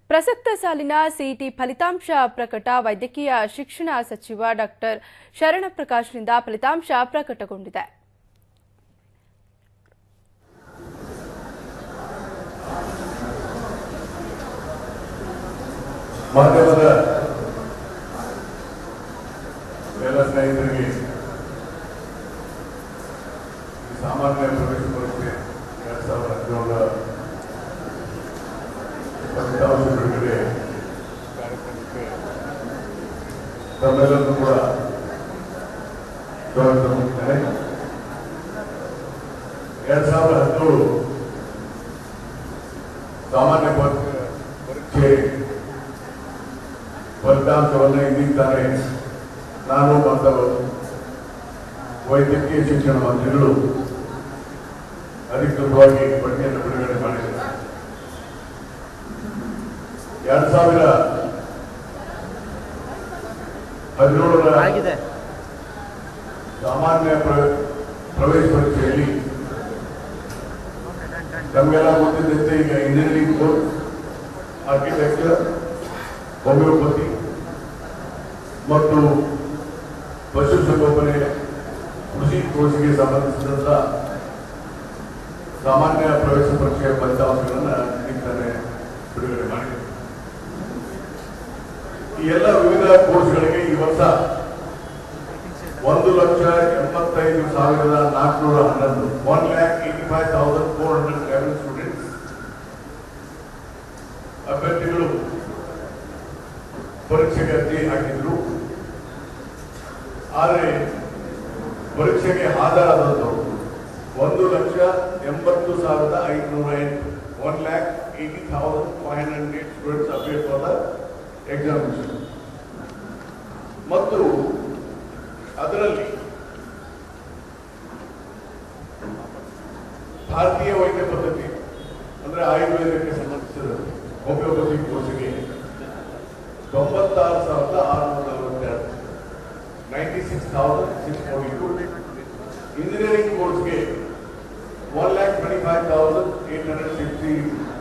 ಪ್ರಸಕ್ತ ಸಾಲಿನ ಸಿಇಟಿ ಫಲಿತಾಂಶ ಪ್ರಕಟ ವೈದ್ಯಕೀಯ ಶಿಕ್ಷಣ ಸಚಿವ ಡಾಕ್ಟರ್ ಶರಣಪ್ರಕಾಶ್ನಿಂದ ಫಲಿತಾಂಶ ಪ್ರಕಟಗೊಂಡಿದೆ ಮಾಧ್ಯಮದ ಎಲ್ಲ ಸ್ನೇಹಿತರಿಗೆ ಈ ಸಾಮಾನ್ಯ ಪ್ರವೇಶ ಪರೀಕ್ಷೆ ಎರಡ್ ಸಾವಿರದ ಹದಿನೇಳರ ಫಲಿತಾಂಶ ಬಿಡುಗಡೆ ಕಾರ್ಯಕ್ರಮಕ್ಕೆ ತಮ್ಮೆಲ್ಲರೂ ಕೂಡ ಸ್ವಾಗತ ಕೊಡ್ತೇನೆ ಎರಡ್ ಸಾವಿರದ ಹದಿನೇಳು ಸಾಮಾನ್ಯ ಪರೀಕ್ಷೆ ಪರೀಕ್ಷೆ ಫಲಿತಾಂಶವನ್ನು ಇಂದಿದ್ದಾರೆ ನಾನು ಮತ್ತು ವೈದ್ಯಕೀಯ ಶಿಕ್ಷಣ ಮಂತ್ರಿಗಳು ಅಧಿಕೃತವಾಗಿ ಪಟ್ಟಿಯನ್ನು ಬಿಡುಗಡೆ ಮಾಡಿದ್ದಾರೆ ಎರಡ್ ಸಾವಿರ ಹದಿನೇಳರ ಆಗಿದೆ ಸಾಮಾನ್ಯ ಪ್ರ- ಪ್ರವೇಶ ಪರೀಕ್ಷೆಯಲ್ಲಿ ನಮಗೆಲ್ಲ ಗೊತ್ತಿದ್ದಂತೆ ಈಗ ಇಂಜಿನಿಯರಿಂಗ್ ಕೋರ್ಸ್ ಆರ್ಕಿಟೆಕ್ಚರ್ ಹೋಮಿಯೋಪತಿ ಮತ್ತು ಪಶುಸಂಗೋಪನೆ ಕೃಷಿ ಕೋರ್ಸ್ಗೆ ಸಂಬಂಧಿಸಿದಂತ ಸಾಮಾನ್ಯ ಪ್ರವೇಶ ಪರೀಕ್ಷೆಯ ಫಲಿತಾಂಶಗಳನ್ನು ಈಗಾಗಲೇ ಬಿಡುಗಡೆ ಮಾಡಿದೆ ಈ ಎಲ್ಲ ವಿವಿಧ ಕೋರ್ಸ್ಗಳಿಗೆ ಈ ವರ್ಷ ಒಂದು ಲಕ್ಷ ಎಂಬತ್ತೈದು ಸಾವಿರದ ನಾಲ್ಕುನೂರ ಹನ್ನೊಂದು one lakh eighty five thousand four hundred eleven students ಅಭ್ಯರ್ಥಿಗಳು ಪರೀಕ್ಷೆಗೆ ಅರ್ಜಿ ಹಾಕಿದ್ರು ಆದರೆ ಪರೀಕ್ಷೆಗೆ ಹಾಜರಾದವರು ಒಂದು ಲಕ್ಷ ಎಂಬತ್ತು ಸಾವಿರದ ಐದುನೂರ ಎಂಟು one lakh eighty thousand five hundred students appear for the examination ಮತ್ತು ಅದರಲ್ಲಿ ಭಾರತೀಯ ವೈದ್ಯ ಪದ್ಧತಿ ಅಂದ್ರೆ ಆಯುರ್ವೇದಕ್ಕೆ ಸಂಬಂಧಿಸಿದ ಹೋಮಿಯೋಪತಿ ಕೋರ್ಸ್ಗೆ ತೊಂಬತ್ತಾರು ಸಾವಿರದ ಆರುನೂರ ನಲವತ್ತೆರಡು ninety six thousand six forty two engineering ಕೋರ್ಸ್ಗೆ one lakh twenty five thousand eight hundred sixty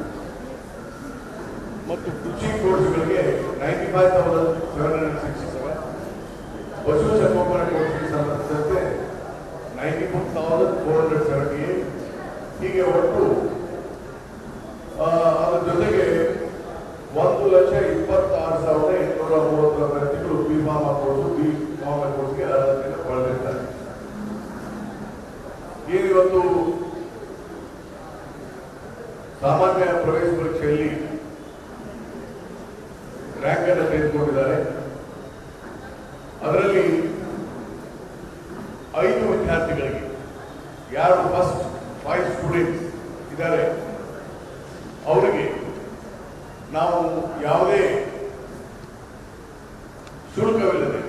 ಮತ್ತು ಕೃಷಿ ಕೋರ್ಸ್ಗಳಿಗೆ ninety five thousand seven hundred sixty seven ಪಶು ಸಂಗೋಪನಾ ಕೋರ್ಸ್ಗೆ ಸಂಬಂಧಿಸಿದಂತೆ ninety four thousand four hundred seventy eight ಹೀಗೆ ಒಟ್ಟು ಆ, ಅದರ ಜೊತೆಗೆ ಒಂದು ಲಕ್ಷ ಇಪ್ಪತ್ತಾರು ಸಾವಿರದ ಎಂಟುನೂರ ಮೂವತ್ತು ಅಭ್ಯರ್ಥಿಗಳು B pharma course B pharma ಕೋರ್ಸ್ಗೆ ಅರ್ಹತೆಯನ್ನು ಪಡೆದಿದ್ದಾರೆ ಏನಿವತ್ತು ಸಾಮಾನ್ಯ ಪ್ರವೇಶ ಪರೀಕ್ಷೆಯಲ್ಲಿ ರ್ಯಾಂಕ್ ಅನ್ನು ತೆಗೆದುಕೊಂಡಿದ್ದಾರೆ ಅದರಲ್ಲಿ ಐದು ವಿದ್ಯಾರ್ಥಿಗಳಿಗೆ ಯಾರು ಫಸ್ಟ್ ಫೈವ್ ಸ್ಟೂಡೆಂಟ್ಸ್ ಇದ್ದಾರೆ ಅವರಿಗೆ ನಾವು ಯಾವುದೇ ಶುಲ್ಕವಿಲ್ಲದೆ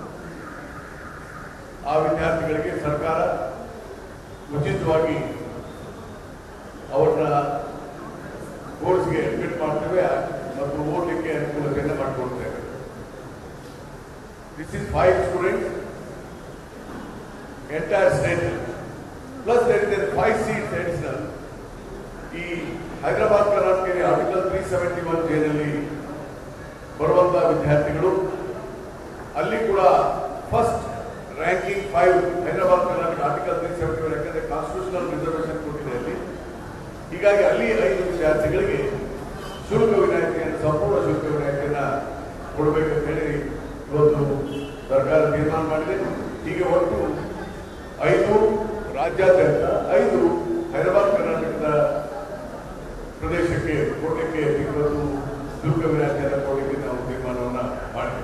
ಆ ವಿದ್ಯಾರ್ಥಿಗಳಿಗೆ ಸರ್ಕಾರ ಉಚಿತವಾಗಿ ಅವ್ರನ್ನ ಕೋರ್ಸ್ಗೆ ಅಡ್ಮಿಟ್ ಮಾಡ್ತೇವೆ ಮತ್ತು ಓದಲಿಕ್ಕೆ ಅನುಕೂಲತೆಯನ್ನು ಮಾಡಿಕೊಡ್ತೇವೆ this is five students entire state plus there is five seats additional ಈ Hyderabad Karnataka article three seventy one ಜೇನಲ್ಲಿ ಬರುವಂತಹ ವಿದ್ಯಾರ್ಥಿಗಳು ಅಲ್ಲಿ ಕೂಡ first ranking five Hyderabad Karnataka article three seventy one ಯಾಕಂದ್ರೆ ಕಾನ್ಸ್ಟಿಟ್ಯೂಷನಲ್ ರಿಸರ್ವೇಶನ್ ಕೊಟ್ಟಿದೆ ಅಲ್ಲಿ ಹೀಗಾಗಿ ಅಲ್ಲಿ ಐದು ವಿದ್ಯಾರ್ಥಿಗಳಿಗೆ ಶುಲ್ಕ ವಿನಾಯಿತಿಯನ್ನು ಸಂಪೂರ್ಣ ಶುಲ್ಕ ವಿನಾಯಿತಿಯನ್ನ ಕೊಡಬೇಕಂತ ಹೇಳಿ ಇವತ್ತು ಸರ್ಕಾರ ತೀರ್ಮಾನ ಮಾಡಿದೆ ಹೀಗೆ ಒಟ್ಟು ಐದು ರಾಜ್ಯಾದ್ಯಂತ ಐದು ಹೈದರಾಬಾದ್ ಕರ್ನಾಟಕದ ಪ್ರದೇಶಕ್ಕೆ ಕೊಡಲಿಕ್ಕೆ ಇವತ್ತು ಶುಲ್ಕ ವಿನಾಯಿತಿಯನ್ನು ಕೊಡಲಿಕ್ಕೆ ನಾವು ತೀರ್ಮಾನವನ್ನ ಮಾಡಿದ್ದೇವೆ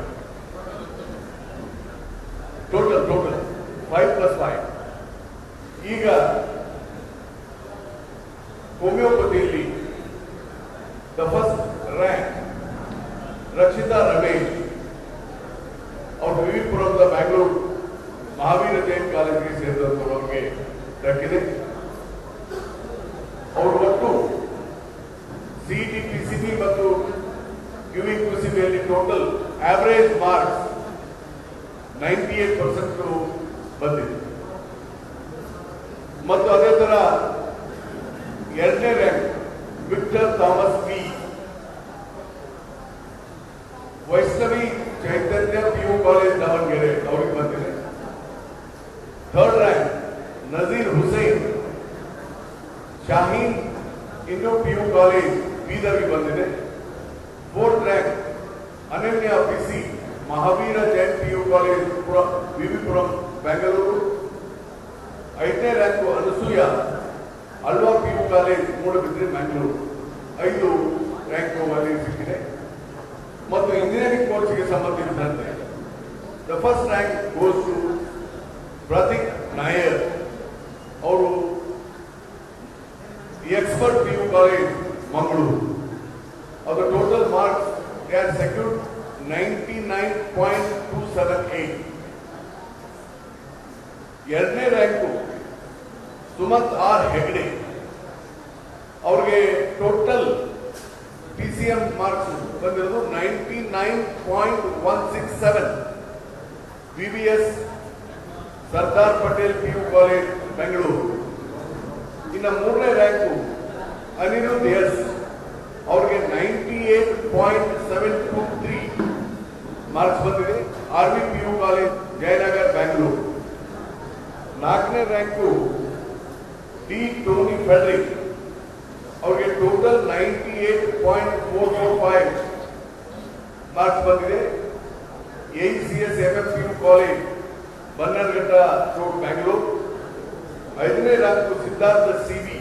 total total five plus five ಈಗ ಹೋಮಿಯೋಪತಿಯಲ್ಲಿ the first rank Rakshita Ramesh ಅವರು ವಿವಿಪುರಂದ ಬ್ಯಾಂಗ್ಳೂರು ಮಹಾವೀರ ಜೈನ್ ಕಾಲೇಜಿಗೆ ಸೇರಿದಂಥವ್ರು ಅವರಿಗೆ ದಕ್ಕಿದೆ ಅವರು ಒಟ್ಟು ಸಿಇಟಿ ಪಿಸಿಬಿ ಮತ್ತು ಯುವಿ ಪಿಸಿಬಿಯಲ್ಲಿ total average marks ninety eight percent ಬಂದಿದೆ ಮತ್ತು ಅದೇ ತರ ಎರಡನೇ rank Victor Thomas P Vaishnavi Chaitanya P U college Davanagere ಅವ್ರಿಗೆ ಬಂದಿದೆ third rank Nazeer Hussain Shaheen Indo P U college ಬೀದರ್ಗೆ ಬಂದಿದೆ fourth rank Ananya PC Mahaveera Jain P U college VV Puram Bengaluru ಐದನೇ rank Anasuya Alva P U college Moodbidri Bengaluru ಐದು ರ್ಯಾಂಕು ಅಲ್ಲಿ ಸಿಕ್ಕಿದೆ ಮತ್ತು ಇಂಜಿನಿಯರಿಂಗ್ ಕೋರ್ಸ್ಗೆ ಸಂಬಂಧಿಸಿದಂತೆ the first rank goes to Prateek Nair ಅವರು Expert P U college Mangaluru of the total marks, they are secured 99.278. ಎರಡನೇ ರ್ಯಾಂಕು ಸುಮಂತ್ ಆರ್ ಹೆಗ್ಡೆ ಅವ್ರಿಗೆ total P C M marks ಬಂದಿರೋದು ninety nine point one six seven V B S Sardar Patel P U college Bengaluru ಇನ್ನು ಮೂರನೇ rank Aniruddh S ಅವ್ರಿಗೆ ninety eight point seven two three marks ಬಂದಿದೆ R V P U college Jayanagar Bangalore ನಾಲ್ಕನೇ rank D Tony Fedrick ಅವ್ರಿಗೆ total ninety eight point four four five marks ಬಂದಿದೆ A C S M F P U college Bannerghatta road Bangalore ಐದನೇ rank Siddhartha C B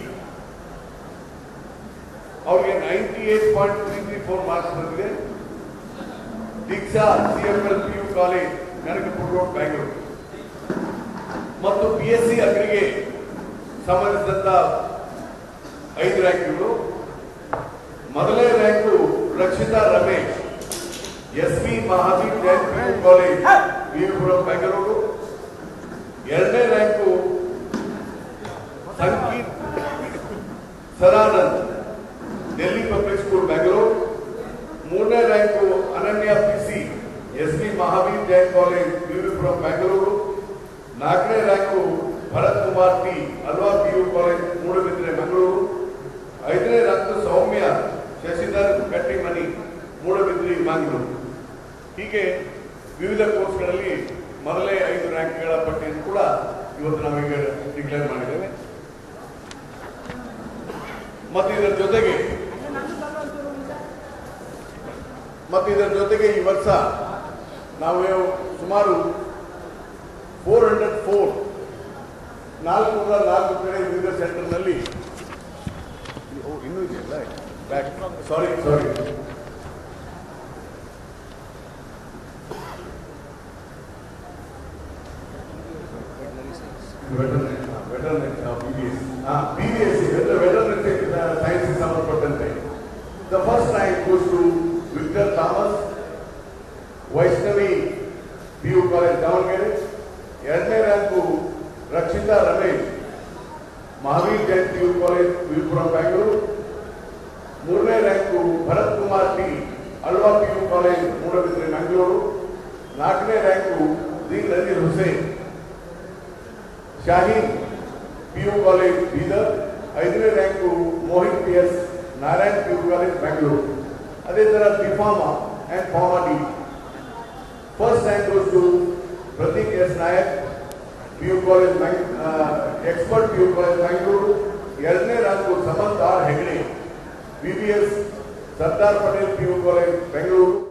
ಅವ್ರಿಗೆ ninety eight point three three four marks ಬಂದಿದೆ Deeksha C M L P U college Kanakapura road Bangalore ಮತ್ತು B S C ಅಗ್ರಿಗೆ ಸಂಬಂಧಿಸಿದಂತ ಐದು ರ್ಯಾಂಕ್ಗಳು ಮೊದಲನೇ rank Rakshita Ramesh S P Mahaveer Jain P U college VV Puram Bengaluru ಎರಡನೇ rank Sankeet Sadanand Delhi public school Bengaluru ಮೂರನೇ rank Ananya PC S B Mahaveer Jain college VV Puram Bengaluru ನಾಲ್ಕನೇ rank Bharath Kumar T Alva P U college Moodbidri Bengaluru ಐದನೇ ರ್ಯಾಂಕು ಸೌಮ್ಯ ಶಶಿಧರ್ ಕಟ್ಟಿಮನಿ ಮೂಡಬಿದ್ರಿ ಮಂಗಳೂರು ಹೀಗೆ ವಿವಿಧ ಕೋರ್ಸ್ಗಳಲ್ಲಿ ಮೊದಲೇ ಐದು ರ್ಯಾಂಕ್ಗಳ ಪಟ್ಟಿಯನ್ನು ಕೂಡ ಇವತ್ತು ನಾವೀಗ ಡಿಕ್ಲೇರ್ ಮಾಡಿದ್ದೇವೆ ಮತ್ತು ಇದರ ಜೊತೆಗೆ ಮತ್ತು ಇದರ ಜೊತೆಗೆ ಈ ವರ್ಷ ನಾವು ಸುಮಾರು ಫೋರ್ ಹಂಡ್ರೆಡ್ ಫೋರ್ ನಾಲ್ಕುನೂರ ನಾಲ್ಕು ಕಡೆ ವಿವಿಧ ಸೆಂಟರ್ನಲ್ಲಿ ಓ ಇನ್ನೂ ಇದೆಯಲ್ಲ ಬ್ಯಾಕ್ ಸಾರಿ ಸಾರಿ ಸೈನ್ಸ್ ಸಂಬಂಧಪಟ್ಟಂತೆ the first rank goes to Victor Thomas Vaishnavi P U college Davanagere ಎರಡನೇ rank Rakshita Ramesh Mahaveer Jain P U college Vipuram Bangalore ಮೂರನೇ rank Bharath Kumar T Alva P U college Moodbidri Mangaluru ನಾಲ್ಕನೇ rank the Nazeer Hussain Shaheen P U college Bidar ಐದನೇ rank Mohit P S Narayan P U college Bengaluru ಅದೇ ತರ D pharma and pharma D first rank goes to Prateek S Nayak P U college Expert P U college Bengaluru ಎರಡನೇ rank Samanth R Hegde B B S Sardar Patel P U college Bengaluru